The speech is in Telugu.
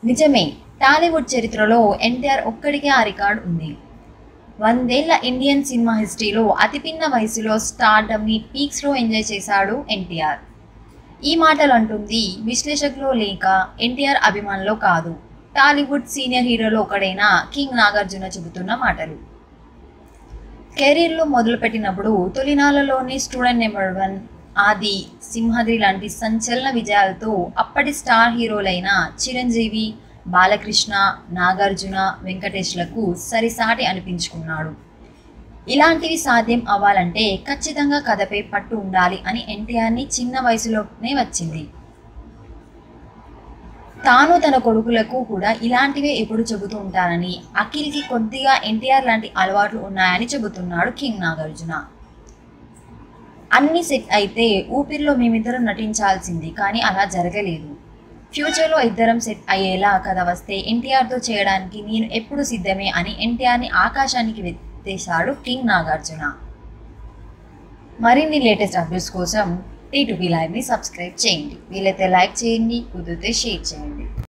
నిజమే టాలీవుడ్ చరిత్రలో ఎన్టీఆర్ ఒక్కడికే ఆ రికార్డ్ ఉంది వందేళ్ల ఇండియన్ సినిమా హిస్టరీలో అతి పిన్న వయసులో స్టార్డమ్ని పీక్స్లో ఎంజాయ్ చేశాడు ఎన్టీఆర్ ఈ మాటలు అంటుంది విశ్లేషకులు లేక ఎన్టీఆర్ అభిమానులు కాదు టాలీవుడ్ సీనియర్ హీరోలో ఒకడైన కింగ్ నాగార్జున చెబుతున్న మాటలు కెరీర్లో మొదలుపెట్టినప్పుడు తొలినాళ్లలోనే స్టూడెంట్ నెంబర్ వన్ ఆది సింహాద్రి లాంటి సంచలన విజయాలతో అప్పటి స్టార్ హీరోలైన చిరంజీవి బాలకృష్ణ నాగార్జున వెంకటేష్లకు సరిసాటి అనిపించుకున్నాడు ఇలాంటివి సాధ్యం అవ్వాలంటే ఖచ్చితంగా కథపై పట్టు ఉండాలి అని ఎన్టీఆర్ని చిన్న వయసులోనే వచ్చింది తాను తన కొడుకులకు కూడా ఇలాంటివే ఎప్పుడు చెబుతూ ఉంటానని అఖిల్కి కొద్దిగా ఎన్టీఆర్ లాంటి అలవాట్లు ఉన్నాయని చెబుతున్నాడు కింగ్ నాగార్జున అన్ని సెట్ అయితే ఊపిరిలో మేమిద్దరం నటించాల్సింది కానీ అలా జరగలేదు ఫ్యూచర్లో ఇద్దరం సెట్ అయ్యేలా కథ వస్తే ఎన్టీఆర్తో చేయడానికి నేను ఎప్పుడు సిద్ధమే అని ఎన్టీఆర్ని ఆకాశానికి వెత్తేశాడు కింగ్ నాగార్జున మరిన్ని లేటెస్ట్ అప్డేట్స్ కోసం టీ టు బి లైవ్ని సబ్స్క్రైబ్ చేయండి వీలైతే లైక్ చేయండి కుదిరితే షేర్ చేయండి